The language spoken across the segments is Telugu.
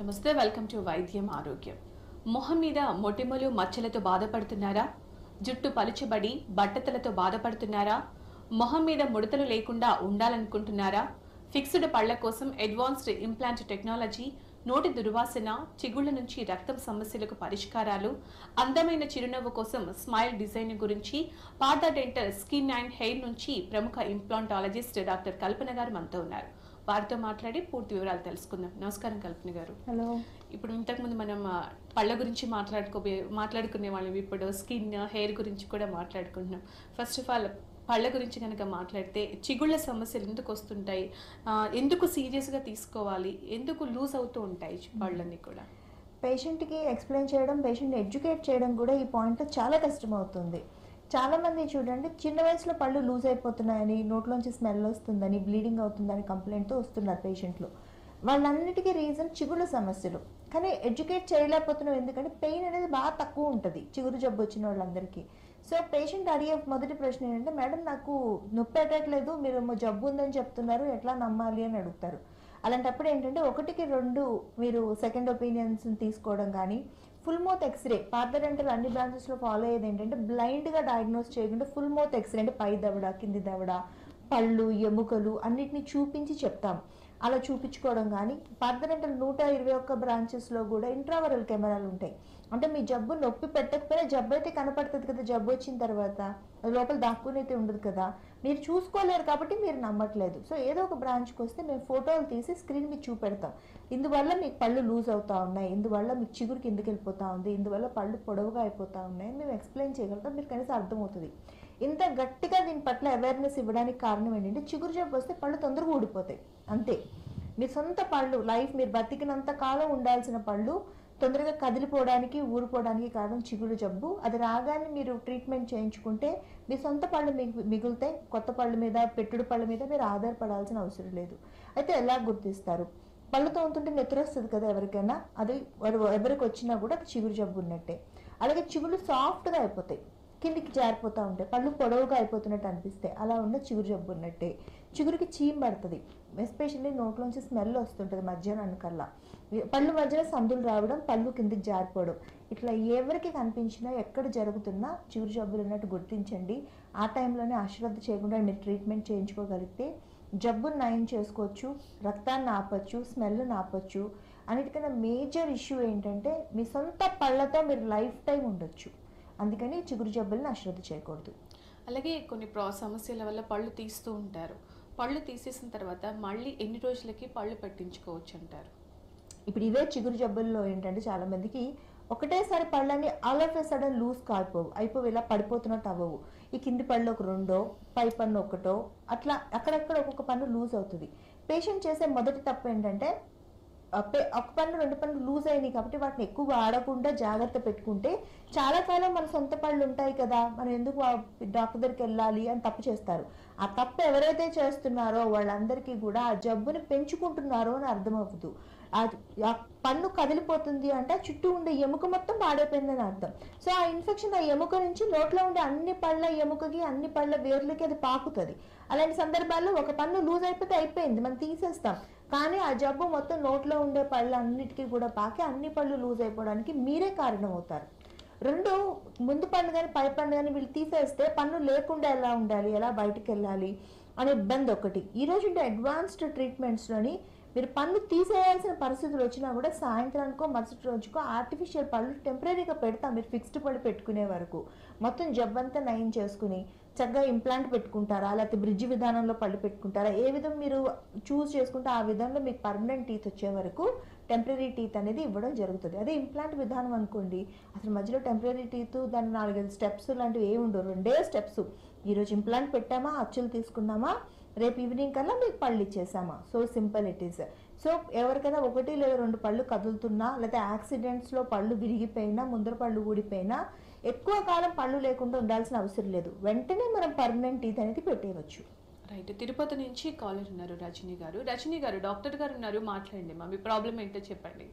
నమస్తే వెల్కమ్ టు వైద్యం ఆరోగ్యం మొహం మీద మొటిమలు మచ్చలతో బాధపడుతున్నారా జుట్టు పలుచబడి బట్టతలతో బాధపడుతున్నారా మొహం మీద ముడతలు లేకుండా ఉండాలనుకుంటున్నారా ఫిక్స్డ్ పళ్ల కోసం అడ్వాన్స్డ్ ఇంప్లాంట్ టెక్నాలజీ నోటి దుర్వాసన చిగుళ్ళ నుంచి రక్తం సమస్యలకు పరిష్కారాలు అందమైన చిరునవ్వు కోసం స్మైల్ డిజైన్ గురించి Partha dental skin and hair నుంచి ప్రముఖ ఇంప్లాంటాలజిస్ట్ డాక్టర్ కల్పన గారు మనతో ఉన్నారు వారితో మాట్లాడి పూర్తి వివరాలు తెలుసుకుందాం నమస్కారం కల్పన గారు హలో ఇప్పుడు ఇంతకుముందు మనం ఆ, పళ్ళ గురించి మాట్లాడుకోబే మాట్లాడుకునే వాళ్ళం ఇప్పుడు స్కిన్ హెయిర్ గురించి కూడా మాట్లాడుకుంటున్నాం ఫస్ట్ ఆఫ్ ఆల్ పళ్ళ గురించి కనుక మాట్లాడితే చిగుళ్ళ సమస్యలు ఎందుకు వస్తుంటాయి ఆ, ఎందుకు సీరియస్గా తీసుకోవాలి ఎందుకు లూజ్ అవుతూ ఉంటాయి పళ్ళన్నీ కూడా పేషెంట్కి ఎక్స్ప్లెయిన్ చేయడం పేషెంట్ని ఎడ్యుకేట్ చేయడం కూడా ఈ పాయింట్ చాలా కష్టం అవుతుంది చాలా మంది చూడండి చిన్న వయసులో పళ్ళు లూజ్ అయిపోతున్నాయని నోట్లోంచి స్మెల్ వస్తుందని బ్లీడింగ్ అవుతుందని కంప్లైంట్తో వస్తున్నారు పేషెంట్లు వాళ్ళన్నిటికీ రీజన్ చిగుళ్ళ సమస్యలు కానీ ఎడ్యుకేట్ చేయలేకపోతున్నాం ఎందుకంటే పెయిన్ అనేది బాగా తక్కువ ఉంటుంది చిగురు జబ్బు వచ్చిన వాళ్ళందరికీ సో పేషెంట్ అడిగే మొదటి ప్రశ్న ఏంటంటే మేడం నాకు నొప్పి పెట్టట్లేదు మీరు ఏమో జబ్బు ఉందని చెప్తున్నారు ఎట్లా నమ్మాలి అని అడుగుతారు అలాంటప్పుడు ఏంటంటే ఒకటికి రెండు మీరు సెకండ్ ఒపీనియన్స్ తీసుకోవడం కానీ ఫుల్ మౌత్ ఎక్స్రే పార్థడెంటల్ అన్ని బ్రాంచెస్లో ఫాలో అయ్యేది ఏంటంటే బ్లైండ్గా డయాగ్నోస్ చేయకుండా ఫుల్ మౌత్ ఎక్స్రే అంటే పై దవడ కింది దవడ పళ్ళు ఎముకలు అన్నిటిని చూపించి చెప్తాం అలా చూపించుకోవడం కానీ పార్థడెంటల్ నూట ఇరవై ఒక్క బ్రాంచెస్లో కూడా ఇంట్రావరల్ కెమెరాలు ఉంటాయి అంటే మీ జబ్బు నొప్పి పెట్టకపోయినా జబ్బు అయితే కనపడుతుంది కదా జబ్బు వచ్చిన తర్వాత అది లోపల దాక్కునైతే ఉండదు కదా మీరు చూసుకోలేరు కాబట్టి మీరు నమ్మట్లేదు సో ఏదో ఒక బ్రాంచ్కి వస్తే మేము ఫోటోలు తీసి స్క్రీన్ మీద చూపెడతాం ఇందువల్ల మీకు పళ్ళు లూజ్ అవుతా ఉన్నాయి ఇందువల్ల మీకు చిగురు కిందకి వెళ్ళిపోతా ఉంది ఇందువల్ల పళ్ళు పొడవుగా అయిపోతా ఉన్నాయి మేము ఎక్స్ప్లెయిన్ చేయగలుగుతాం మీరు కనీసం అర్థమవుతుంది ఇంత గట్టిగా దీని పట్ల అవేర్నెస్ ఇవ్వడానికి కారణం ఏంటంటే చిగురు జబ్బు వస్తే పళ్ళు తొందరగా ఊడిపోతాయి అంతే మీ సొంత పళ్ళు లైఫ్ మీరు బతికినంత కాలం ఉండాల్సిన పళ్ళు తొందరగా కదిలిపోవడానికి ఊరిపోవడానికి కారణం చిగురు జబ్బు అది రాగానే మీరు ట్రీట్మెంట్ చేయించుకుంటే మీ సొంత పళ్ళు మిగు- మిగులుతాయి కొత్త పళ్ళ మీద పెట్టుడు పళ్ళ మీద మీరు ఆధారపడాల్సిన అవసరం లేదు అయితే ఎలా గుర్తిస్తారు పళ్ళు తోముతుంటే నెత్తురు వస్తుంది కదా ఎవరికైనా అది వారు ఎవరికి వచ్చినా కూడా అది చిగురు జబ్బు ఉన్నట్టే అలాగే చిగురు సాఫ్ట్గా అయిపోతాయి కిందికి జారిపోతూ ఉంటాయి పళ్ళు పొడవుగా అయిపోతున్నట్టు అనిపిస్తాయి అలా ఉన్న చిగురు జబ్బు ఉన్నట్టే చిగురికి చీమ్ పడుతుంది ఎస్పెషల్లీ నోట్లోంచి స్మెల్ వస్తుంటుంది మధ్యాహ్నానికల్లా పళ్ళు మధ్యలో సందులు రావడం పళ్ళు కిందికి జారిపోవడం ఇట్లా ఎవరికి కనిపించినా ఎక్కడ జరుగుతున్నా చిగురు జబ్బులు ఉన్నట్టు గుర్తించండి ఆ టైంలోనే అశ్రద్ధ చేయకుండా మీరు ట్రీట్మెంట్ చేయించుకోగలిగితే జబ్బును నయం చేసుకోవచ్చు రక్తాన్ని ఆపచ్చు స్మెల్ని ఆపచ్చు అన్నిటికన్నా మేజర్ ఇష్యూ ఏంటంటే మీ సొంత పళ్ళతో మీరు లైఫ్ టైం ఉండొచ్చు అందుకని చిగురు జబ్బులను అశ్రద్ధ చేయకూడదు అలాగే కొన్ని ప్రా సమస్యల వల్ల పళ్ళు తీస్తూ ఉంటారు పళ్ళు తీసేసిన తర్వాత మళ్ళీ ఎన్ని రోజులకి పళ్ళు పెట్టించుకోవచ్చు అంటారు ఇప్పుడు ఇవే చిగురు జబ్బుల్లో ఏంటంటే చాలా మందికి ఒకటేసారి పళ్ళని all of a sudden loose కాయిపోవు అయిపోవు ఇలా పడిపోతున్నట్టు అవ్వవు ఈ కింది పళ్ళు ఒక రెండో పై పన్ను ఒకటో అట్లా అక్కడక్కడ ఒక్కొక్క పన్ను లూజ్ అవుతుంది పేషెంట్ చేసే మొదటి తప్పు ఏంటంటే ఆ పే- ఒక పన్ను రెండు పన్ను లూజ్ అయినాయి కాబట్టి వాటిని ఎక్కువ వాడకుండా జాగ్రత్త పెట్టుకుంటే చాలా కాలం మన సొంత పళ్ళు ఉంటాయి కదా మనం ఎందుకు ఆ డాక్టర్ దగ్గరికి వెళ్ళాలి అని తప్పు చేస్తారు ఆ తప్పు ఎవరైతే చేస్తున్నారో వాళ్ళందరికీ కూడా ఆ జబ్బుని పెంచుకుంటున్నారో అని అర్థమవుతుంది ఆ ఆ పన్ను కదిలిపోతుంది అంటే ఆ చుట్టూ ఉండే ఎముక మొత్తం పాడైపోయిందని అర్థం సో ఆ ఇన్ఫెక్షన్ ఆ ఎముక నుంచి నోట్లో ఉండే అన్ని పళ్ళ ఎముకకి అన్ని పళ్ళ వేర్లకి అది పాకుతుంది అలాంటి సందర్భాల్లో ఒక పన్ను లూజ్ అయిపోతే అయిపోయింది మనం తీసేస్తాం కానీ ఆ జబ్బు మొత్తం నోట్లో ఉండే పళ్ళు అన్నిటికీ కూడా పాకి అన్ని పళ్ళు లూజ్ అయిపోవడానికి మీరే కారణం అవుతారు రెండు ముందు పన్ను కానీ పై పన్ను కానీ వీళ్ళు తీసేస్తే పన్ను లేకుండా ఎలా ఉండాలి ఎలా బయటికి వెళ్ళాలి అనే ఇబ్బంది ఒకటి ఈ రోజు ఉండే అడ్వాన్స్డ్ ట్రీట్మెంట్స్లోని మీరు పన్ను తీసేయాల్సిన పరిస్థితులు వచ్చినా కూడా సాయంత్రానికో మరుసటి రోజుకో ఆర్టిఫిషియల్ పళ్ళు టెంపరీగా పెడతాం మీరు ఫిక్స్డ్ పళ్ళు పెట్టుకునే వరకు మొత్తం జబ్బంతా నయం చేసుకుని చక్కగా ఇంప్లాంట్ పెట్టుకుంటారా లేకపోతే బ్రిడ్జ్ విధానంలో పళ్ళు పెట్టుకుంటారా ఏ విధం మీరు చూస్ చేసుకుంటే ఆ విధంలో మీకు పర్మనెంట్ టీత్ వచ్చే వరకు టెంపరీ టీత్ అనేది ఇవ్వడం జరుగుతుంది అదే ఇంప్లాంట్ విధానం అనుకోండి అసలు మధ్యలో టెంపరీ టీత్ దాని నాలుగైదు స్టెప్స్ లాంటివి ఏమి ఉండవు రెండే స్టెప్స్ ఈరోజు ఇంప్లాంట్ పెట్టామా అచ్చులు తీసుకున్నామా రేపు ఈవినింగ్ కల్లా మీకు పళ్ళు ఇచ్చేసామా so simple it is so ఎవరికైనా ఒకటి లేదా రెండు పళ్ళు కదులుతున్నా లేదా యాక్సిడెంట్స్లో పళ్ళు విరిగిపోయినా ముందర పళ్ళు ఊడిపోయినా ఎక్కువ కాలం పళ్ళు లేకుండా ఉండాల్సిన అవసరం లేదు వెంటనే మనం పర్మనెంట్ టీత్ అనేది పెట్టేయవచ్చు రైట్ తిరుపతి నుంచి కాలర్ ఉన్నారు రజనీ గారు రజనీ గారు డాక్టర్ గారు ఉన్నారు మాట్లాడండి మా మీ ప్రాబ్లం ఏంటో చెప్పండి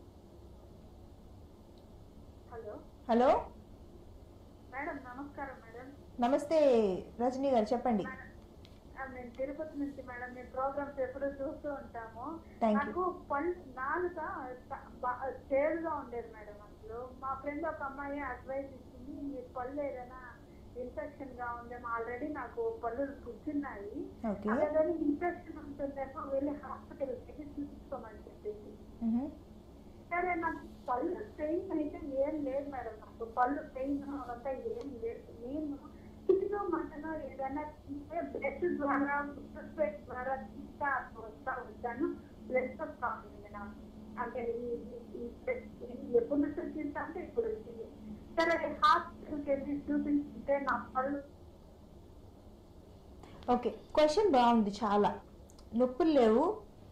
హలో హలో మేడం నమస్కారం మేడం నమస్తే రజనీ గారు చెప్పండి ఆ, నేను తిరుపతి నుంచి మేడం మీ ప్రోగ్రామ్స్ ఎప్పుడు చూస్తూ ఉంటాము Thank you. నాకు పళ్ళు నాలుక చ- బా- చేదుగా ఉండేది మేడం అసలు మా ఫ్రెండ్ ఒక అమ్మాయి అడ్వైస్ ఇచ్చింది మీ పళ్ళు ఏదైనా ఇన్ఫెక్షన్ గా ఉందేమో ఆల్రెడీ నాకు పళ్ళు పుచ్చున్నాయి ఓకే అదే ఇన్ఫెక్షన్ ఉంటుందేమో వెళ్ళి హాస్పిటల్ చూపించుకోమని చెప్పేసి మ్హూ. సరే నాకు పళ్ళు పెయిన్ అయితే ఏం లేదు మేడం నాకు పళ్ళు పెయిన్ అవంతా ఏం లేదు నేను చిన్న మటనో ఏదైనా తింటే బ్లడ్ ద్వారా బ్లడ్ ద్వారా తీస్తా వస్తా ఉంటాను బ్లడ్ వస్తా ఉంటుంది నాకు అంటే ఈ- ఈ- ఈ blood ఎప్పుడు నుంచి వచ్చింది అంటే ఇప్పుడు వచ్చింది సరే హాస్పిటల్కి వెళ్ళి చూపించుకుంటే నా పళ్ళు ఓకే క్వశ్చన్ బాగుంది చాలా నొప్పులు లేవు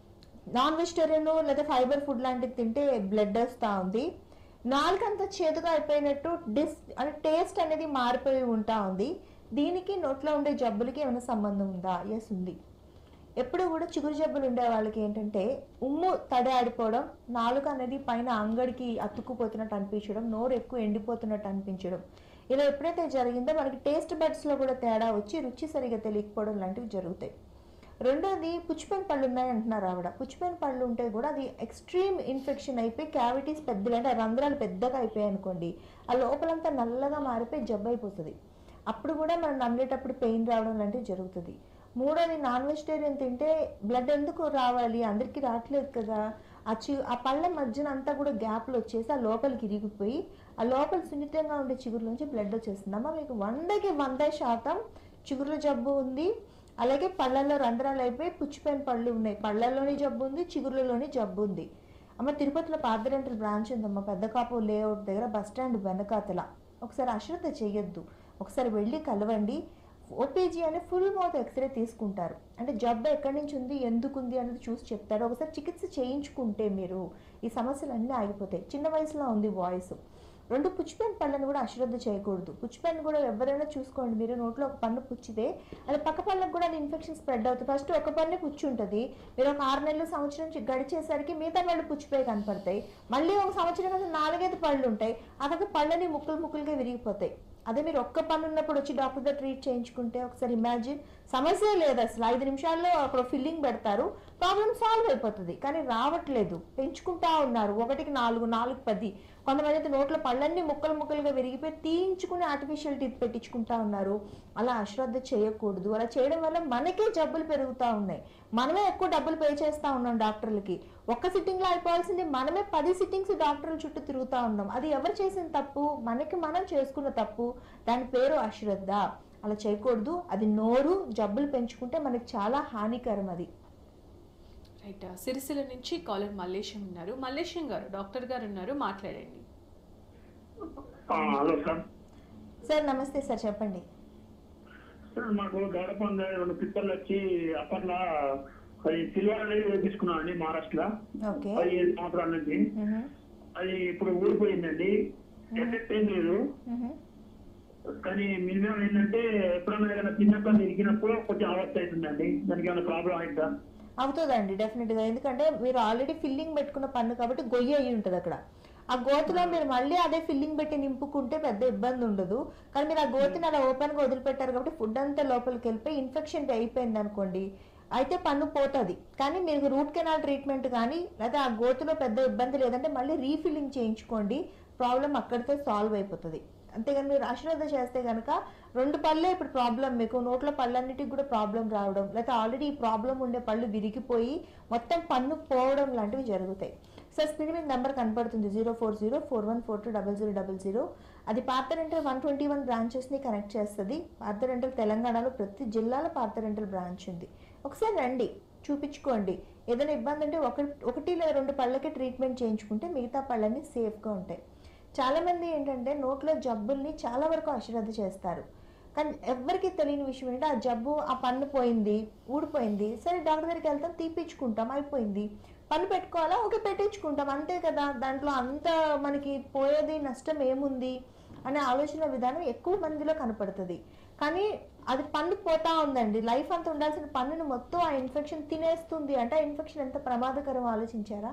నాన్ వెజిటేరియన్ లేదా ఫైబర్ ఫుడ్ లాంటివి తింటే బ్లడ్ వస్తూ ఉంది నాలుకంతా చేదుగా అయిపోయినట్టు డిస్ అంటే టేస్ట్ అనేది మారిపోయి ఉంటా ఉంది దీనికి నోట్లో ఉండే జబ్బులకి ఏమైనా సంబంధం ఉందా ఎస్ ఉంది ఎప్పుడు కూడా చిగురు జబ్బులు ఉండే వాళ్ళకి ఏంటంటే ఉమ్ము తడి ఆడిపోవడం నాలుక అనేది పైన అంగడికి అతుక్కుపోతున్నట్టు అనిపించడం నోరు ఎక్కువ ఎండిపోతున్నట్టు అనిపించడం ఇలా ఎప్పుడైతే జరిగిందో మనకి టేస్ట్ బడ్స్లో కూడా తేడా వచ్చి రుచి సరిగా తెలియకపోవడం లాంటివి జరుగుతాయి రెండోది పుచ్చిపోయిన పళ్ళు ఉన్నాయి అంటున్నారు ఆవిడ పుచ్చిపోయిన పళ్ళు ఉంటే కూడా అది ఎక్స్ట్రీమ్ ఇన్ఫెక్షన్ అయిపోయి క్యావిటీస్ పెద్దగా అంటే ఆ రంధ్రాలు పెద్దగా అయిపోయాయి అనుకోండి ఆ లోపలంతా నల్లగా మారిపోయి జబ్బు అయిపోతుంది అప్పుడు కూడా మనం నమ్మేటప్పుడు పెయిన్ రావడం లాంటివి జరుగుతుంది మూడోది నాన్ వెజిటేరియన్ తింటే బ్లడ్ ఎందుకు రావాలి అందరికీ రావట్లేదు కదా ఆ చి ఆ పళ్ళ మధ్యన అంతా కూడా గ్యాప్లు వచ్చేసి ఆ లోపలికి ఇరిగిపోయి ఆ లోపల సున్నితంగా ఉండే చిగురు నుంచి బ్లడ్ వచ్చేస్తుంది అమ్మ మీకు వందకి వంద శాతం చిగుర్ల జబ్బు ఉంది అలాగే పళ్ళల్లో రంధ్రాలు అయిపోయి పుచ్చిపోయిన పళ్ళు ఉన్నాయి పళ్ళల్లోని జబ్బు ఉంది చిగుర్లలోని జబ్బు ఉంది అమ్మ తిరుపతిలో పాదరెంటల్ బ్రాంచ్ ఉందమ్మ పెద్ద కాపు లేఅవుట్ దగ్గర బస్ స్టాండ్ వెనకాతల ఒకసారి అశ్రద్ధ చేయొద్దు ఒకసారి వెళ్ళి కలవండి ఓపీజీ అనే ఫుల్ మౌత్ ఎక్స్రే తీసుకుంటారు అంటే జబ్బు ఎక్కడి నుంచి ఉంది ఎందుకు ఉంది అనేది చూసి చెప్తారు ఒకసారి చికిత్స చేయించుకుంటే మీరు ఈ సమస్యలు అన్నీ ఆగిపోతాయి చిన్న వయసులో ఉంది వాయిస్ రెండు పుచ్చిపోయిన పళ్ళని కూడా అశ్రద్ధ చేయకూడదు పుచ్చిపోయిన కూడా ఎవరైనా చూసుకోండి మీరు నోట్లో ఒక పన్ను పుచ్చితే అది పక్క పళ్ళకు కూడా అది ఇన్ఫెక్షన్ స్ప్రెడ్ అవుతుంది ఫస్ట్ ఒక పన్నే పుచ్చి ఉంటుంది మీరు ఒక ఆరు నెలలు సంవత్సరం నుంచి గడిచేసరికి మిగతా పళ్ళు పుచ్చిపోయి కనపడతాయి మళ్ళీ ఒక సంవత్సరం కదా నాలుగైదు పళ్ళు ఉంటాయి ఆ తర్వాత పళ్ళని ముక్కలు ముక్కలుగా విరిగిపోతాయి అదే మీరు ఒక్క పన్ను ఉన్నప్పుడు వచ్చి డాక్టర్ దగ్గర ట్రీట్ చేయించుకుంటే ఒకసారి ఇమాజిన్ సమస్య లేదు అసలు ఐదు నిమిషాల్లో అక్కడ ఫిల్లింగ్ పెడతారు ప్రాబ్లం సాల్వ్ అయిపోతుంది కానీ రావట్లేదు పెంచుకుంటా ఉన్నారు ఒకటికి నాలుగు నాలుగు పది కొంతమంది అయితే నోట్లో పళ్ళన్నీ ముక్కలు ముక్కలుగా విరిగిపోయి తీయించుకుని ఆర్టిఫిషియల్ టీత్ పెట్టించుకుంటా ఉన్నారు అలా అశ్రద్ధ చేయకూడదు అలా చేయడం వల్ల మనకే జబ్బులు పెరుగుతూ ఉన్నాయి మనమే ఎక్కువ డబ్బులు పే చేస్తూ ఉన్నాం డాక్టర్లకి ఒక్క సిట్టింగ్లో అయిపోవాల్సింది మనమే పది సిట్టింగ్స్ డాక్టర్ల చుట్టూ తిరుగుతూ ఉన్నాం అది ఎవరు చేసిన తప్పు మనకి మనం చేసుకున్న తప్పు దాని పేరు అశ్రద్ధ అలా చేయకూడదు అది నోరు జబ్బులు పెంచుకుంటే మనకి చాలా హానికరం అది రైట్ సిరిసిల్ల నుంచి కాలర్ మల్లేశం ఉన్నారు మల్లేశం గారు డాక్టర్ గారు ఉన్నారు మాట్లాడండి ఆ, హలో సార్ సార్ నమస్తే సార్ చెప్పండి సార్ మాకు గడపంద రెండు పిక్కర్లు వచ్చి అప్పట్లో అది సిల్వర్ అనేది వేపించుకున్నాం అండి మహారాష్ట్ర ఓకే పదిహేను సంవత్సరాల నుంచి మ్హూ. అది ఇప్పుడు ఊడిపోయిందండి ఎఫెక్ట్ ఏం లేదు మ్హూ. కానీ మినిమం ఏంటంటే ఎప్పుడైనా ఏదైనా చిన్నప్పుడు ఇరిగినప్పుడు కొంచెం అవస్థ అవుతుందండి దానికి ఏమైనా ప్రాబ్లం అవుతుందా అవుతుందండి డెఫినెట్గా ఎందుకంటే మీరు ఆల్రెడీ ఫిల్లింగ్ పెట్టుకున్న పన్ను కాబట్టి గొయ్యి అయ్యి ఉంటుంది అక్కడ ఆ గోతులో మీరు మళ్ళీ అదే ఫిల్లింగ్ పెట్టి నింపుకుంటే పెద్ద ఇబ్బంది ఉండదు కానీ మీరు ఆ గోతిని అలా ఓపెన్గా వదిలిపెట్టారు కాబట్టి ఫుడ్ అంతా లోపలికి వెళ్ళిపోయి ఇన్ఫెక్షన్ అయిపోయింది అనుకోండి అయితే పన్ను పోతుంది కానీ మీరు రూట్ కెనాల్ ట్రీట్మెంట్ కానీ లేదా ఆ గోతులో పెద్ద ఇబ్బంది లేదంటే మళ్ళీ రీఫిల్లింగ్ చేయించుకోండి ప్రాబ్లం అక్కడితో సాల్వ్ అయిపోతుంది అంతేగాని మీరు అశ్రద్ధ చేస్తే కనుక రెండు పళ్ళే ఇప్పుడు ప్రాబ్లం మీకు నోట్లో పళ్ళన్నిటికి కూడా ప్రాబ్లం రావడం లేకపోతే ఆల్రెడీ ఈ ప్రాబ్లం ఉండే పళ్ళు విరిగిపోయి మొత్తం పన్ను పోవడం లాంటివి జరుగుతాయి సో స్క్రీన్ మీద నెంబర్ కనపడుతుంది zero four zero four one four two double zero double zero అది Partha dental one twenty one బ్రాంచెస్ని కనెక్ట్ చేస్తుంది పార్థ రెంటల్ తెలంగాణలో ప్రతి జిల్లాలో పార్థ రెంటల్ బ్రాంచ్ ఉంది ఒకసారి రండి చూపించుకోండి ఏదైనా ఇబ్బంది అంటే ఒకటి ఒకటి లేదా రెండు పళ్ళకి ట్రీట్మెంట్ చేయించుకుంటే మిగతా పళ్ళన్నీ సేఫ్గా ఉంటాయి చాలామంది ఏంటంటే నోట్లో జబ్బుల్ని చాలా వరకు అశ్రద్ధ చేస్తారు కానీ ఎవ్వరికీ తెలియని విషయం ఏంటంటే ఆ జబ్బు ఆ పన్ను పోయింది ఊడిపోయింది సరే డాక్టర్ దగ్గరికి వెళ్తాం తీపించుకుంటాం అయిపోయింది పన్ను పెట్టుకోవాలా ఓకే పెట్టించుకుంటాం అంతే కదా దాంట్లో అంత మనకి పోయేది నష్టం ఏముంది అనే ఆలోచన విధానం ఎక్కువ మందిలో కనపడుతుంది కానీ అది పన్ను పోతా ఉందండి లైఫ్ అంతా ఉండాల్సిన పన్నును మొత్తం ఆ ఇన్ఫెక్షన్ తినేస్తుంది అంటే ఆ ఇన్ఫెక్షన్ ఎంత ప్రమాదకరం ఆలోచించారా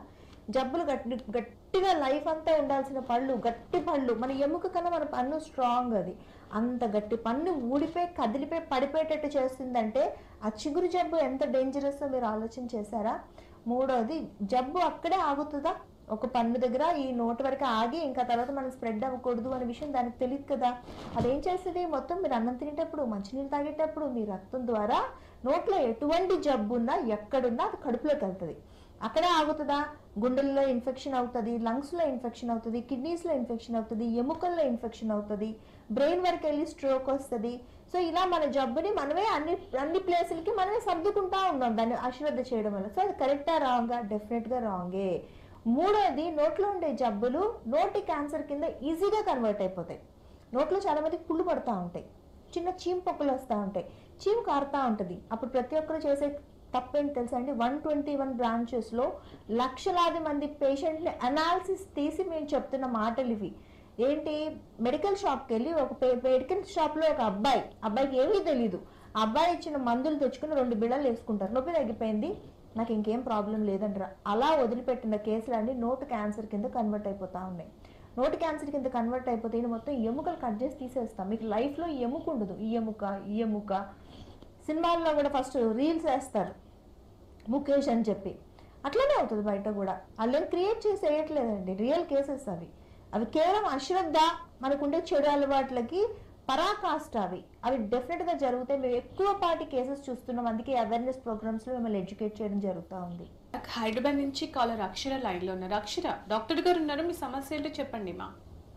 జబ్బులు గట్టి గట్టిగా లైఫ్ అంతా ఉండాల్సిన పళ్ళు గట్టి పళ్ళు మన ఎముక కన్నా మన పన్ను స్ట్రాంగ్ అది అంత గట్టి పన్ను ఊడిపోయి కదిలిపోయి పడిపోయేటట్టు చేస్తుందంటే ఆ చిగురు జబ్బు ఎంత డేంజరస్ మీరు ఆలోచన చేశారా మూడోది జబ్బు అక్కడే ఆగుతుందా ఒక పన్ను దగ్గర ఈ నోటి వరకు ఆగి ఇంకా తర్వాత మనం స్ప్రెడ్ అవ్వకూడదు అనే విషయం దానికి తెలియదు కదా అదేం చేస్తుంది మొత్తం మీరు అన్నం తినేటప్పుడు మంచినీళ్ళు తాగేటప్పుడు మీ రక్తం ద్వారా నోట్లో ఎటువంటి జబ్బు ఉన్నా ఎక్కడున్నా అది కడుపులోకి వెళ్తుంది అక్కడే ఆగుతుందా గుండెల్లో ఇన్ఫెక్షన్ అవుతుంది లంగ్స్లో ఇన్ఫెక్షన్ అవుతుంది కిడ్నీస్లో ఇన్ఫెక్షన్ అవుతుంది ఎముకల్లో ఇన్ఫెక్షన్ అవుతుంది బ్రెయిన్ వరకు వెళ్ళి స్ట్రోక్ వస్తుంది సో ఇలా మన జబ్బుని మనమే అన్ని అన్ని ప్లేసులకి మనమే సర్దుకుంటా ఉన్నాం దాన్ని అశ్రద్ధ చేయడం వల్ల సో అది కరెక్టా రాంగా డెఫినెట్గా రాంగే మూడోది నోట్లో ఉండే జబ్బులు నోటి క్యాన్సర్ కింద ఈజీగా కన్వర్ట్ అయిపోతాయి నోట్లో చాలా మందికి పుళ్ళు పడుతూ ఉంటాయి చిన్న చీమ్ పొక్కులు వస్తూ ఉంటాయి చీమ్ కారుతూ ఉంటుంది అప్పుడు ప్రతి ఒక్కరు చేసే తప్పేంటి తెలుసా అండి వన్ ట్వంటీ వన్ బ్రాంచెస్లో లక్షలాది మంది పేషెంట్ని అనాలిసిస్ తీసి మేము చెప్తున్న మాటలు ఇవి ఏంటి మెడికల్ షాప్కి వెళ్ళి ఒక మెడికల్ షాప్లో ఒక అబ్బాయి అబ్బాయికి ఏమీ తెలీదు ఆ అబ్బాయి ఇచ్చిన మందులు తెచ్చుకుని రెండు బిళ్ళలు వేసుకుంటారు నొప్పి తగ్గిపోయింది నాకు ఇంకేం ప్రాబ్లం లేదంటారా అలా వదిలిపెట్టిన కేసులన్నీ నోటు క్యాన్సర్ కింద కన్వర్ట్ అయిపోతా ఉన్నాయి నోటి క్యాన్సర్ కింద కన్వర్ట్ అయిపోతే ఈయన మొత్తం ఎముకలు కట్ చేసి తీసేస్తాం మీకు లైఫ్లో ఈ ఎముక ఉండదు ఈ ఎముక ఈ ఎముక సినిమాల్లో కూడా ఫస్ట్ రీల్స్ వేస్తారు ముఖేష్ అని చెప్పి అట్లనే అవుతుంది బయట కూడా వాళ్ళు క్రియేట్ చేసి వేయట్లేదండి రియల్ కేసెస్ అవి అవి కేవలం అశ్రద్ధ మనకుండే చెడు అలవాట్లకి పరాకాష్ట అవి అవి డెఫినెట్గా జరుగుతాయి మేము ఎక్కువ పాటి కేసెస్ చూస్తున్నాం అందుకే అవేర్నెస్ ప్రోగ్రామ్స్లో మిమ్మల్ని ఎడ్యుకేట్ చేయడం జరుగుతూ ఉంది నాకు హైదరాబాద్ నుంచి కాలర్ అక్షర లైన్లో ఉన్నారు అక్షర డాక్టర్ గారు ఉన్నారు మీ సమస్య ఏంటో చెప్పండి మా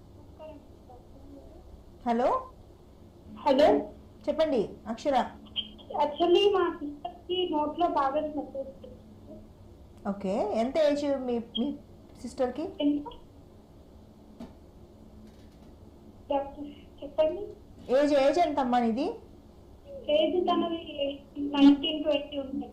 హలో హలో చెప్పండి అక్షర యాక్చువల్లీ మా సిస్టర్ కి నోట్లో బాగా స్మెల్ వస్తుంది ఓకే ఎంత ఏజ్ మీ మీ సిస్టర్కి ఎంత? డాక్టర్ చెప్పండి ఏజ్ ఏజ్ ఎంత అమ్మా నీది ఏజ్ తనది నైన్టీన్ ట్వంటీ ఉంటాయి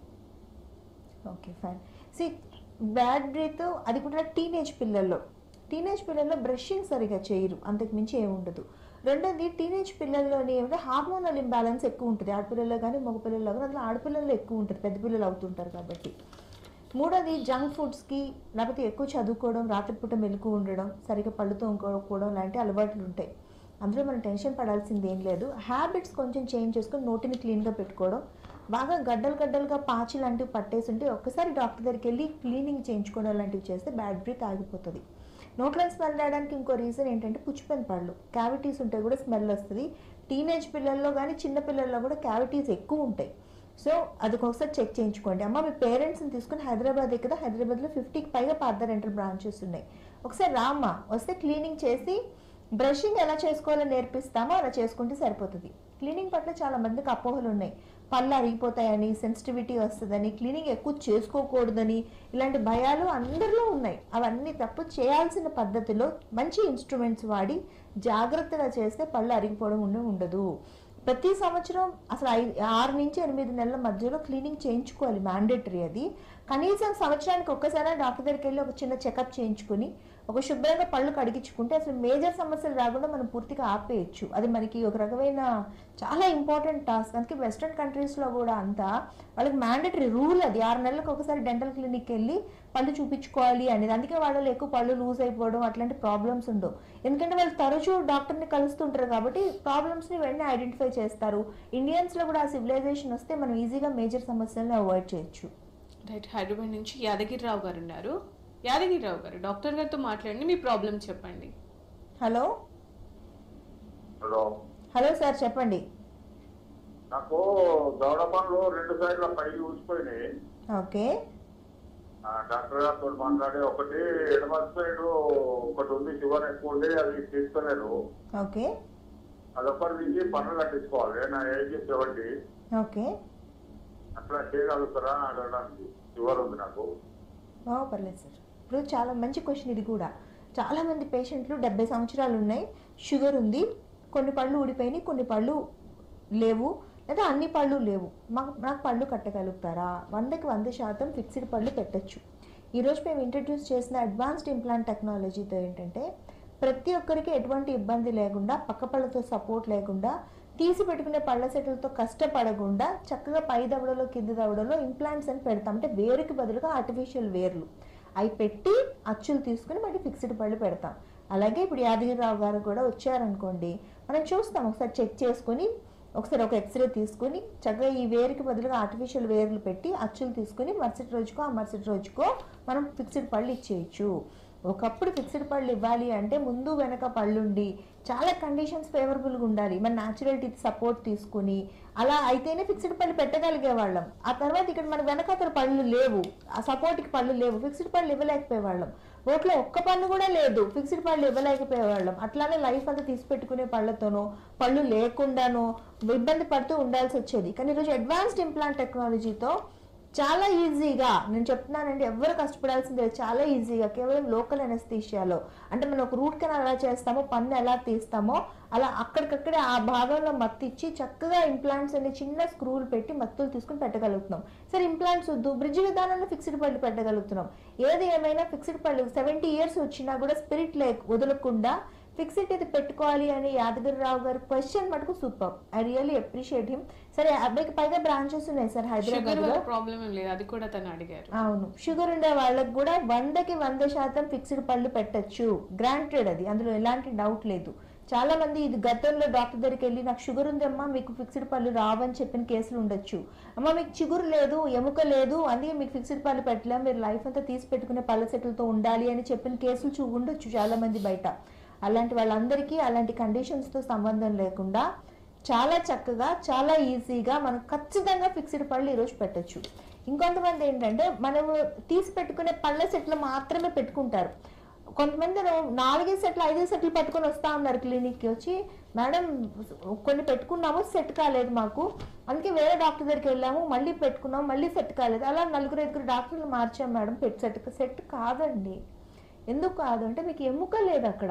okay fine see bad breath అది కూడా టీనేజ్ పిల్లల్లో టీనేజ్ పిల్లల్లో బ్రషింగ్ సరిగా చేయరు అంతకు మించి ఏమి ఉండదు రెండోది టీనేజ్ పిల్లల్లోని ఏమంటే హార్మోనల్ ఇంబ్యాలెన్స్ ఎక్కువ ఉంటుంది ఆడపిల్లల్లో కానీ మగ పిల్లల్లో కానీ అందులో ఆడపిల్లల్లో ఎక్కువ ఉంటుంది పెద్ద పిల్లలు అవుతుంటారు కాబట్టి మూడోది జంక్ ఫుడ్స్కి లేకపోతే ఎక్కువ చదువుకోవడం రాత్రిపూట మెలకు ఉండడం సరిగ్గా పళ్ళు తోముకోకపోవడం లాంటి అలవాట్లు ఉంటాయి అందులో మనం టెన్షన్ పడాల్సింది ఏం లేదు హ్యాబిట్స్ కొంచెం చేంజ్ చేసుకొని నోటిని క్లీన్గా పెట్టుకోవడం బాగా గడ్డలు గడ్డలుగా పాచి లాంటివి పట్టేసి ఉంటే ఒక్కసారి డాక్టర్ దగ్గరికి వెళ్ళి క్లీనింగ్ చేయించుకోవడం లాంటివి చేస్తే బ్యాడ్ బ్రీత్ ఆగిపోతుంది నోట్లో స్మెల్ రావడానికి ఇంకో రీజన్ ఏంటంటే పుచ్చిపోయిన పళ్ళు క్యావిటీస్ ఉంటే కూడా స్మెల్ వస్తుంది టీనేజ్ పిల్లల్లో కానీ చిన్న పిల్లల్లో కూడా క్యావిటీస్ ఎక్కువ ఉంటాయి సో అది ఒకసారి చెక్ చేయించుకోండి అమ్మ మీ పేరెంట్స్ని తీసుకుని హైదరాబాద్ కదా హైదరాబాద్లో ఫిఫ్టీకి పైగా పాత రెంటల్ బ్రాంచెస్ ఉన్నాయి ఒకసారి రామ్మా వస్తే క్లీనింగ్ చేసి బ్రషింగ్ ఎలా చేసుకోవాలో నేర్పిస్తామో అలా చేసుకుంటే సరిపోతుంది క్లీనింగ్ పట్ల చాలా మందికి అపోహలు ఉన్నాయి పళ్ళు అరిగిపోతాయని సెన్సిటివిటీ వస్తుందని క్లీనింగ్ ఎక్కువ చేసుకోకూడదని ఇలాంటి భయాలు అందరిలో ఉన్నాయి అవన్నీ తప్పు చేయాల్సిన పద్ధతిలో మంచి ఇన్స్ట్రుమెంట్స్ వాడి జాగ్రత్తగా చేస్తే పళ్ళు అరిగిపోవడం ఉండే ఉండదు ప్రతి సంవత్సరం అసలు ఐదు ఆరు నుంచి ఎనిమిది నెలల మధ్యలో క్లీనింగ్ చేయించుకోవాలి మ్యాండేటరీ అది కనీసం సంవత్సరానికి ఒక్కసారి డాక్టర్ దగ్గరికి వెళ్ళి ఒక చిన్న చెకప్ చేయించుకుని ఒక శుభ్రంగా పళ్ళు కడిగించుకుంటే అసలు మేజర్ సమస్యలు రాకుండా మనం పూర్తిగా ఆపేయచ్చు అది మనకి ఒక రకమైన చాలా ఇంపార్టెంట్ టాస్క్ అందుకే వెస్ట్రన్ కంట్రీస్లో కూడా అంతా వాళ్ళకి మ్యాండేటరీ రూల్ అది ఆరు నెలలకు ఒకసారి డెంటల్ క్లినిక్కి వెళ్ళి పళ్ళు చూపించుకోవాలి అనేది అందుకే వాళ్ళలో ఎక్కువ పళ్ళు లూజ్ అయిపోవడం అట్లాంటి ప్రాబ్లమ్స్ ఉండవు ఎందుకంటే వాళ్ళు తరచూ డాక్టర్ని కలుస్తుంటారు కాబట్టి ప్రాబ్లమ్స్ని వెంటనే ఐడెంటిఫై చేస్తారు ఇండియన్స్లో కూడా ఆ సివిలైజేషన్ వస్తే మనం ఈజీగా మేజర్ సమస్యలను అవాయిడ్ చేయొచ్చు రైట్ హైదరాబాద్ నుంచి యాదగిరిరావు గారు ఉన్నారు యాదగిరిరావు గారు డాక్టర్ గారితో మాట్లాడండి మీ ప్రాబ్లం చెప్పండి హలో హలో హలో సార్ చెప్పండి నాకు దవడ పనులు రెండు సైడ్ల పై ఊసిపోయినాయి ఓకే ఆ, డాక్టర్ గారితో మాట్లాడి ఒకటి ఎడమ సైడ్ ఒకటి ఉంది షుగర్ ఎక్కువ ఉంది అది తీసుకోలేరు ఓకే అదొకటి తీసి పనులు కట్టించుకోవాలి నా ఏజ్ సెవెంటీ ఓకే అట్లా చేయగలుగుతారా అని అడగడానికి షుగర్ ఉంది నాకు ఓ, పర్లేదు సార్ ఇప్పుడు చాలా మంచి క్వశ్చన్ ఇది కూడా చాలామంది పేషెంట్లు డెబ్బై సంవత్సరాలు ఉన్నాయి షుగర్ ఉంది కొన్ని పళ్ళు ఊడిపోయినాయి కొన్ని పళ్ళు లేవు లేదా అన్ని పళ్ళు లేవు మాకు నాకు పళ్ళు కట్టగలుగుతారా వందకి వంద శాతం ఫిక్స్డ్ పళ్ళు పెట్టచ్చు ఈరోజు మేము ఇంట్రడ్యూస్ చేసిన అడ్వాన్స్డ్ ఇంప్లాంట్ టెక్నాలజీతో ఏంటంటే ప్రతి ఒక్కరికి ఎటువంటి ఇబ్బంది లేకుండా పక్క పళ్ళతో సపోర్ట్ లేకుండా తీసి పెట్టుకునే పళ్ళ సెట్లతో కష్టపడకుండా చక్కగా పై దవడలో కింది దవడలో ఇంప్లాంట్స్ అని పెడతాం అంటే వేరుకి బదులుగా ఆర్టిఫిషియల్ వేర్లు అవి పెట్టి అచ్చులు తీసుకుని మళ్ళీ ఫిక్స్డ్ పళ్ళు పెడతాం అలాగే ఇప్పుడు యాదగిరిరావు గారు కూడా వచ్చారనుకోండి మనం చూస్తాం ఒకసారి చెక్ చేసుకొని ఒకసారి ఒక ఎక్స్రే తీసుకుని చక్కగా ఈ వేరుకి బదులుగా ఆర్టిఫిషియల్ వేర్లు పెట్టి అచ్చులు తీసుకుని మరుసటి రోజుకో ఆ మరుసటి రోజుకో మనం ఫిక్స్డ్ పళ్ళు ఇచ్చేయచ్చు ఒకప్పుడు ఫిక్స్డ్ పళ్ళు ఇవ్వాలి అంటే ముందు వెనక పళ్ళుండి చాలా కండిషన్స్ ఫేవరబుల్గా ఉండాలి మన న్యాచురల్ టీత్ సపోర్ట్ తీసుకుని అలా అయితేనే ఫిక్స్డ్ పళ్ళు పెట్టగలిగే వాళ్ళం ఆ తర్వాత ఇక్కడ మన వెనకాతల పళ్ళు లేవు ఆ సపోర్ట్కి పళ్ళు లేవు ఫిక్స్డ్ పళ్ళు ఇవ్వలేకపోయేవాళ్ళం ఓట్లో ఒక్క పన్ను కూడా లేదు ఫిక్స్డ్ పళ్ళు ఇవ్వలేకపోయేవాళ్ళం అట్లానే లైఫ్ అంతా తీసి పెట్టుకునే పళ్ళతోనో పళ్ళు లేకుండానో ఇబ్బంది పడుతూ ఉండాల్సి వచ్చేది కానీ ఈరోజు అడ్వాన్స్డ్ ఇంప్లాంట్ టెక్నాలజీతో చాలా ఈజీగా నేను చెప్తున్నానండి ఎవరు కష్టపడాల్సిందే లేదు. చాలా ఈజీగా కేవలం లోకల్ ఎనస్థీషియాలో అంటే మనం ఒక రూట్ కెనాల్ ఎలా చేస్తామో పన్ను ఎలా తీస్తామో అలా అక్కడికక్కడే ఆ భాగంలో మత్తు ఇచ్చి చక్కగా ఇంప్లాంట్స్ అనే చిన్న స్క్రూలు పెట్టి మత్తులు తీసుకుని పెట్టగలుగుతున్నాం సరే ఇంప్లాంట్స్ వద్దు బ్రిడ్జ్ విధానంలో ఫిక్స్డ్ పళ్ళు పెట్టగలుగుతున్నాం ఏది ఏమైనా ఫిక్స్డ్ పళ్ళు సెవెంటీ ఇయర్స్ వచ్చినా కూడా స్పిరిట్ లే వదలకుండా ఫిక్స్డ్ ఇది పెట్టుకోవాలి అని యాదగిరిరావు గారి క్వశ్చన్ మటుకు super I really appreciate him సరే అబ్బాయికి పైగా బ్రాంచెస్ ఉన్నాయి సార్ షుగర్ హైదరాబాద్ లో వల్ల ప్రాబ్లం ఏం లేదు అది కూడా తను అడిగారు అవును షుగర్ ఉండే వాళ్ళకి కూడా వందకి వంద శాతం ఫిక్స్డ్ పళ్ళు పెట్టచ్చు గ్రాంటెడ్ అది అందులో ఎలాంటి డౌట్ లేదు చాలా మంది ఇది గతంలో డాక్టర్ దగ్గరికి వెళ్ళి నాకు షుగర్ ఉందమ్మా మీకు ఫిక్స్డ్ పళ్ళు రావని చెప్పిన కేసులు ఉండొచ్చు అమ్మ మీకు చిగురు లేదు ఎముక లేదు అందుకే మీకు ఫిక్స్డ్ పళ్ళు పెట్టలేం మీరు లైఫ్ అంతా తీసి పెట్టుకునే పళ్ళ సెట్లతో ఉండాలి అని చెప్పిన కేసులు చూ ఉండొచ్చు చాలా మంది బయట అలాంటి వాళ్ళందరికీ అలాంటి కండిషన్స్తో సంబంధం లేకుండా చాలా చక్కగా చాలా ఈజీగా మనం ఖచ్చితంగా ఫిక్స్డ్ పళ్ళు ఈరోజు పెట్టొచ్చు ఇంకొంతమంది ఏంటంటే మనము తీసి పెట్టుకునే పళ్ళ సెట్లు మాత్రమే పెట్టుకుంటారు కొంతమంది నాలుగే సెట్లు ఐదే సెట్లు పట్టుకొని వస్తా ఉన్నారు క్లినిక్కి వచ్చి మేడం కొన్ని పెట్టుకున్నాము సెట్ కాలేదు మాకు అందుకే వేరే డాక్టర్ దగ్గరికి వెళ్ళాము మళ్ళీ పెట్టుకున్నాము మళ్ళీ సెట్ కాలేదు అలా నలుగురు ఐదుగురు డాక్టర్లు మార్చాం మేడం పెట్ సెట్ సెట్ కాదండి ఎందుకు కాదు అంటే మీకు ఎముక లేదు అక్కడ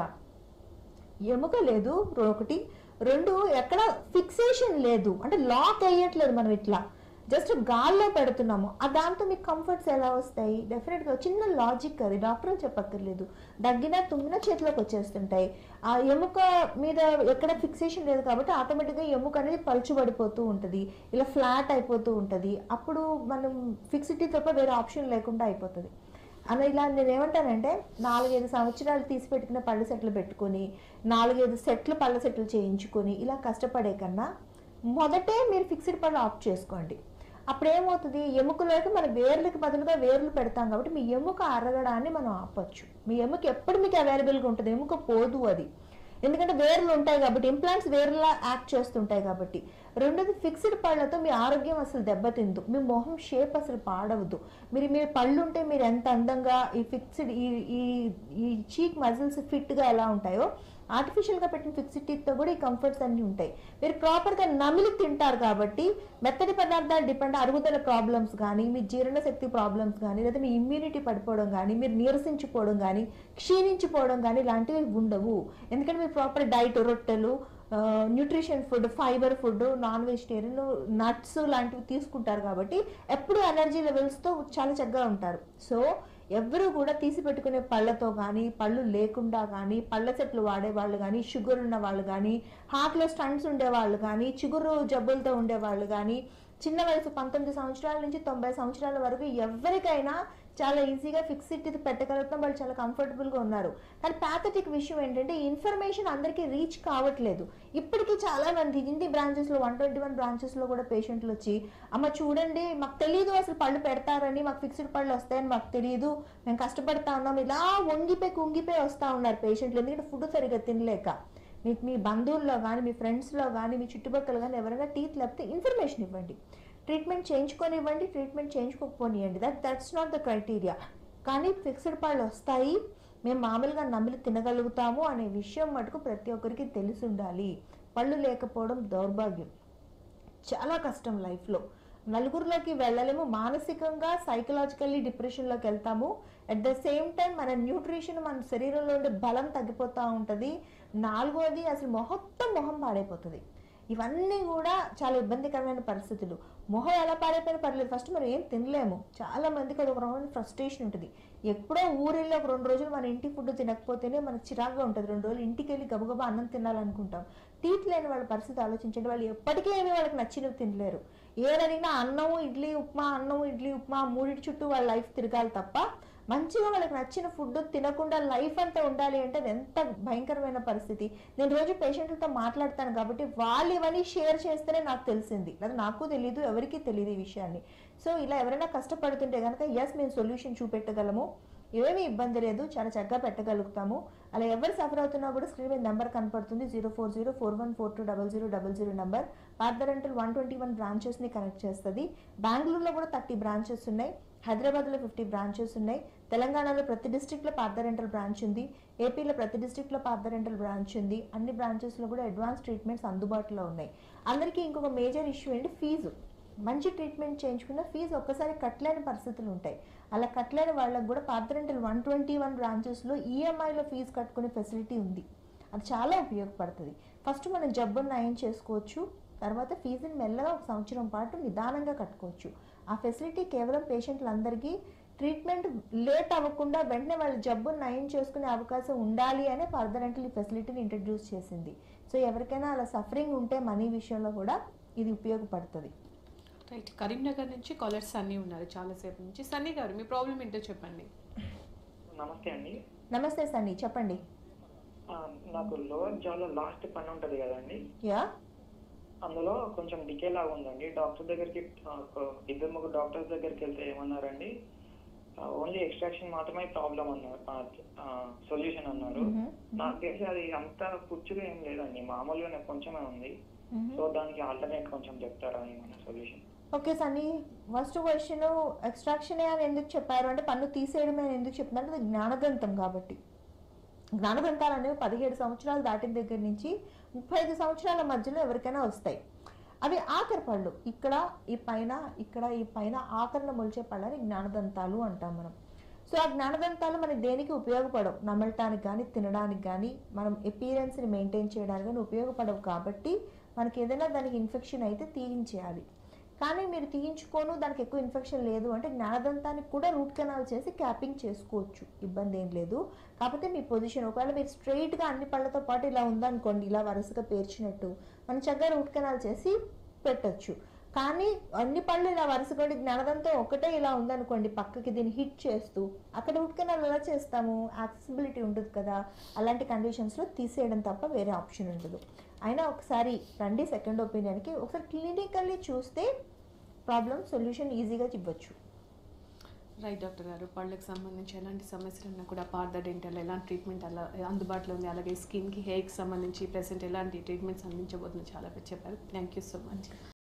ఎముక లేదు ఒకటి రెండు ఎక్కడ ఫిక్సేషన్ లేదు అంటే లాక్ అయ్యట్లేదు మనం ఇట్లా జస్ట్ గాల్లో పెడుతున్నాము ఆ దాంతో మీకు కంఫర్ట్స్ ఎలా వస్తాయి డెఫినెట్గా చిన్న లాజిక్ అది డాక్టర్ చెప్పక్కర్లేదు దగ్గినా తుమ్మినా చేతిలోకి వచ్చేస్తుంటాయి ఆ ఎముక మీద ఎక్కడ ఫిక్సేషన్ లేదు కాబట్టి ఆటోమేటిక్గా ఎముక అనేది పలుచుబడిపోతూ ఉంటుంది ఇలా ఫ్లాట్ అయిపోతూ ఉంటుంది అప్పుడు మనం ఫిక్సిటీ తప్ప వేరే ఆప్షన్ లేకుండా అయిపోతుంది అలా ఇలా నేను ఏమంటానంటే నాలుగైదు సంవత్సరాలు తీసి పెట్టుకున్న పళ్ళ సెట్లు పెట్టుకొని నాలుగైదు సెట్లు పళ్ళ సెట్లు చేయించుకొని ఇలా కష్టపడే కన్నా మొదటే మీరు ఫిక్స్డ్ పళ్ళు ఆఫ్ చేసుకోండి అప్పుడు ఏమవుతుంది ఎముకలోకి మన వేర్లకి బదులుగా వేర్లు పెడతాం కాబట్టి మీ ఎముక అరగడాన్ని మనం ఆపొచ్చు మీ ఎముక ఎప్పుడు మీకు అవైలబుల్గా ఉంటుంది ఎముక పోదు అది ఎందుకంటే వేర్లు ఉంటాయి కాబట్టి ఇంప్లాంట్స్ వేర్లా యాక్ట్ చేస్తుంటాయి కాబట్టి రెండోది ఫిక్స్డ్ పళ్ళతో మీ ఆరోగ్యం అసలు దెబ్బతిందు మీ మొహం షేప్ అసలు పాడవద్దు మీరు మీ పళ్ళు ఉంటే మీరు ఎంత అందంగా ఈ ఫిక్స్డ్ ఈ ఈ ఈ చీక్ మజిల్స్ ఫిట్గా ఎలా ఉంటాయో ఆర్టిఫిషియల్గా పెట్టిన ఫిక్స్డ్ టీత్తో కూడా ఈ కంఫర్ట్స్ అన్నీ ఉంటాయి మీరు ప్రాపర్గా నమిలి తింటారు కాబట్టి మెత్తటి పదార్థాలు డిపెండ్ అరుగుదల ప్రాబ్లమ్స్ కానీ మీ జీర్ణశక్తి ప్రాబ్లమ్స్ కానీ లేదా మీ ఇమ్యూనిటీ పడిపోవడం కానీ మీరు నీరసించిపోవడం కానీ క్షీణించిపోవడం కానీ ఇలాంటివి ఉండవు ఎందుకంటే మీరు ప్రాపర్ డైట్ రొట్టెలు nutrition food fibre food non vegetarian nuts లాంటివి తీసుకుంటారు కాబట్టి ఎప్పుడు ఎనర్జీ లెవెల్స్తో చాలా చక్కగా ఉంటారు సో ఎవరు కూడా తీసి పెట్టుకునే పళ్ళతో కానీ పళ్ళు లేకుండా కానీ పళ్ళ చెట్లు వాడే వాళ్ళు కానీ షుగర్ ఉన్న వాళ్ళు కానీ హార్ట్లో స్టంట్స్ ఉండే వాళ్ళు కానీ చిగురు జబ్బులతో ఉండే వాళ్ళు కానీ చిన్న వయసు పంతొమ్మిది సంవత్సరాల నుంచి తొంభై సంవత్సరాల వరకు ఎవరికైనా చాలా ఈజీగా ఫిక్స్డ్ ఇది పెట్టగలుగుతాం వాళ్ళు చాలా కంఫర్టబుల్గా ఉన్నారు కానీ ప్యాథటిక్ విషయం ఏంటంటే ఈ ఇన్ఫర్మేషన్ అందరికీ రీచ్ కావట్లేదు ఇప్పటికీ చాలా మంది హిందీ బ్రాంచెస్లో వన్ ట్వంటీ వన్ బ్రాంచెస్లో కూడా పేషెంట్లు వచ్చి అమ్మ చూడండి మాకు తెలియదు అసలు పళ్ళు పెడతారని మాకు ఫిక్స్డ్ పళ్ళు వస్తాయని మాకు తెలియదు మేము కష్టపడతా ఉన్నాం ఇలా వంగిపోయి కుంగిపోయి వస్తూ ఉన్నారు పేషెంట్లు ఎందుకంటే ఫుడ్ సరిగ్గా తినలేక మీకు మీ బంధువుల్లో కానీ మీ ఫ్రెండ్స్లో కానీ మీ చుట్టుపక్కల కానీ ఎవరైనా టీత్ లేకపోతే ఇన్ఫర్మేషన్ ఇవ్వండి ట్రీట్మెంట్ చేయించుకొని ఇవ్వండి ట్రీట్మెంట్ చేయించుకోకపోనివ్వండి that that's not the criteria కానీ ఫిక్స్డ్ పళ్ళు వస్తాయి మేము మామూలుగా నమిలి తినగలుగుతాము అనే విషయం మటుకు ప్రతి ఒక్కరికి తెలిసి ఉండాలి పళ్ళు లేకపోవడం దౌర్భాగ్యం చాలా కష్టం లైఫ్లో నలుగురిలోకి వెళ్ళలేము మానసికంగా సైకలాజికల్లీ డిప్రెషన్లోకి వెళ్తాము అట్ ద సేమ్ టైం మన న్యూట్రిషన్ మన శరీరంలో ఉండే బలం తగ్గిపోతూ ఉంటుంది నాలుగోది అసలు మొత్తం మొహం పాడైపోతుంది ఇవన్నీ కూడా చాలా ఇబ్బందికరమైన పరిస్థితులు మొహం ఎలా పాడైపోయినా పర్లేదు ఫస్ట్ మనం ఏం తినలేము చాలా మందికి అది ఒక రకమైన ఫ్రస్ట్రేషన్ ఉంటుంది ఎప్పుడో ఊరిలో ఒక రెండు రోజులు మన ఇంటి ఫుడ్ తినకపోతేనే మనకు చిరాగ్గా ఉంటుంది రెండు రోజులు ఇంటికి వెళ్ళి గబగబా అన్నం తినాలనుకుంటాం టీట్ లేని వాళ్ళ పరిస్థితి ఆలోచించండి వాళ్ళు ఎప్పటికీ ఏమీ వాళ్ళకి నచ్చినవి తినలేరు ఏదడిగినా అన్నము ఇడ్లీ ఉప్మా అన్నము ఇడ్లీ ఉప్మా మూడింటి చుట్టూ వాళ్ళ లైఫ్ తిరగాలి తప్ప మంచిగా వాళ్ళకి నచ్చిన ఫుడ్ తినకుండా లైఫ్ అంతా ఉండాలి అంటే అది ఎంత భయంకరమైన పరిస్థితి నేను రోజు పేషెంట్లతో మాట్లాడతాను కాబట్టి వాళ్ళు ఇవన్నీ షేర్ చేస్తేనే నాకు తెలిసింది లేదా నాకు తెలియదు ఎవరికీ తెలియదు ఈ విషయాన్ని సో ఇలా ఎవరైనా కష్టపడుతుంటే కనుక ఎస్ మేము సొల్యూషన్ చూపెట్టగలము ఏమీ ఇబ్బంది లేదు చాలా చక్కగా పెట్టగలుగుతాము అలా ఎవరు సఫర్ అవుతున్నా కూడా స్క్రీన్ మీద నెంబర్ కనపడుతుంది zero four zero four one four two double zero double zero number పార్థరెంటల్ వన్ ట్వంటీ వన్ బ్రాంచెస్ని కనెక్ట్ చేస్తుంది బెంగళూరులో కూడా థర్టీ బ్రాంచెస్ ఉన్నాయి హైదరాబాద్లో ఫిఫ్టీ బ్రాంచెస్ ఉన్నాయి తెలంగాణలో ప్రతి డిస్ట్రిక్ట్లో పార్థరెంటల్ బ్రాంచ్ ఉంది ఏపీలో ప్రతి డిస్ట్రిక్ట్లో పార్థరెంటల్ బ్రాంచ్ ఉంది అన్ని బ్రాంచెస్లో కూడా అడ్వాన్స్ ట్రీట్మెంట్స్ అందుబాటులో ఉన్నాయి అందరికీ ఇంకొక మేజర్ ఇష్యూ ఏంటి ఫీజు మంచి ట్రీట్మెంట్ చేయించుకున్న ఫీజు ఒక్కసారి కట్టలేని పరిస్థితులు ఉంటాయి అలా కట్టలేని వాళ్ళకి కూడా పార్థరెంటల్ వన్ ట్వంటీ వన్ బ్రాంచెస్లో ఈఎంఐలో ఫీజు కట్టుకునే ఫెసిలిటీ ఉంది అది చాలా ఉపయోగపడుతుంది ఫస్ట్ మనం జబ్బును నయం చేసుకోవచ్చు తర్వాత ఫీజుని మెల్లగా ఒక సంవత్సరం పాటు నిదానంగా కట్టుకోవచ్చు ఆ ఫెసిలిటీ కేవలం పేషెంట్లందరికీ ట్రీట్మెంట్ లేట్ అవ్వకుండా వెంటనే వాళ్ళ జబ్బును నయం చేసుకునే అవకాశం ఉండాలి అనే పార్థరెంటల్ ఈ ఫెసిలిటీని ఇంట్రడ్యూస్ చేసింది సో ఎవరికైనా అలా సఫరింగ్ ఉంటే మనీ విషయంలో కూడా ఇది ఉపయోగపడుతుంది రైట్ కరీంనగర్ నుంచి కాలర్స్ సన్నీ ఉన్నారు చాలాసేపు నుంచి సన్నీ గారు మీ ప్రాబ్లం ఏంటో చెప్పండి నమస్తే అండి నమస్తే సన్నీ చెప్పండి ఆ, నాకు లోవర్ జాలో లాస్ట్ పని ఉంటది కదండి యా అందులో కొంచెం డికే లాగా ఉందండి డాక్టర్ దగ్గరికి ఆ, ఒక ఇద్దరు ముగ్గురు డాక్టర్స్ దగ్గరికి వెళ్తే ఏమన్నారండి ఓన్లీ ఎక్స్ట్రాక్షన్ మాత్రమే ప్రాబ్లం అన్నారు సొల్యూషన్ అన్నారు మ్మ్. నాకు తెలిసి అది అంత పుచ్చుగా ఏం లేదండి మామూలుగానే కొంచెమే ఉంది సో దానికి ఆల్టర్నేట్ కొంచెం చెప్తారా ఏమైనా solution okay Sunny first question extraction అని ఎందుకు చెప్పారు అంటే పన్ను తీసేయడమే అని ఎందుకు చెప్తున్నారు అది జ్ఞానదంతం కాబట్టి జ్ఞానదంతాలు అనేవి పదిహేడు సంవత్సరాలు దాటిన దగ్గర నుంచి ముప్పై ఐదు సంవత్సరాల మధ్యలో ఎవరికైనా వస్తాయి అవి ఆఖరి పళ్ళు ఇక్కడ ఈ పైన ఇక్కడ ఈ పైన ఆఖరణ మొలిచే పళ్ళని జ్ఞానదంతాలు అంటాం మనం సో ఆ జ్ఞానదంతాలు మనకి దేనికి ఉపయోగపడవు నమలటానికి కానీ తినడానికి కానీ మనం ఎపీరియన్స్ని మెయింటైన్ చేయడానికి కానీ ఉపయోగపడవు కాబట్టి మనకి ఏదైనా దానికి ఇన్ఫెక్షన్ అయితే తీయించేయాలి కానీ మీరు తీయించుకోను దానికి ఎక్కువ ఇన్ఫెక్షన్ లేదు అంటే జ్ఞానదంతానికి కూడా రూట్ కెనాల్ చేసి క్యాపింగ్ చేసుకోవచ్చు ఇబ్బంది ఏం లేదు కాకపోతే మీ పొజిషన్ ఒకవేళ మీరు స్ట్రైట్గా అన్ని పళ్ళతో పాటు ఇలా ఉందనుకోండి ఇలా వరుసగా పేర్చినట్టు మనం చక్కగా రూట్ కెనాల్ చేసి పెట్టొచ్చు కానీ అన్ని పళ్ళు ఇలా వరుసగా ఉండి జ్ఞానదంతం ఒకటే ఇలా ఉందనుకోండి పక్కకి దీన్ని హిట్ చేస్తూ అక్కడ రూట్ కెనాల్ ఎలా చేస్తాము యాక్సెసిబిలిటీ ఉంటుంది కదా అలాంటి కండిషన్స్లో తీసేయడం తప్ప వేరే ఆప్షన్ ఉండదు అయినా ఒకసారి రండి సెకండ్ ఒపీనియన్కి ఒకసారి క్లినికల్లీ చూస్తే ప్రాబ్లం సొల్యూషన్ ఈజీగా ఇవ్వచ్చు రైట్ డాక్టర్ గారు పళ్ళకి సంబంధించి ఎలాంటి సమస్యలు ఉన్నా కూడా పార్థ డెంటల్ ఎలాంటి ట్రీట్మెంట్ అలా అందుబాటులో ఉంది అలాగే స్కిన్కి హెయిర్కి సంబంధించి ప్రెసెంట్ ఎలాంటి ట్రీట్మెంట్స్ అందించబోతుందో చాలా చెప్పారు థ్యాంక్ యూ సో మచ్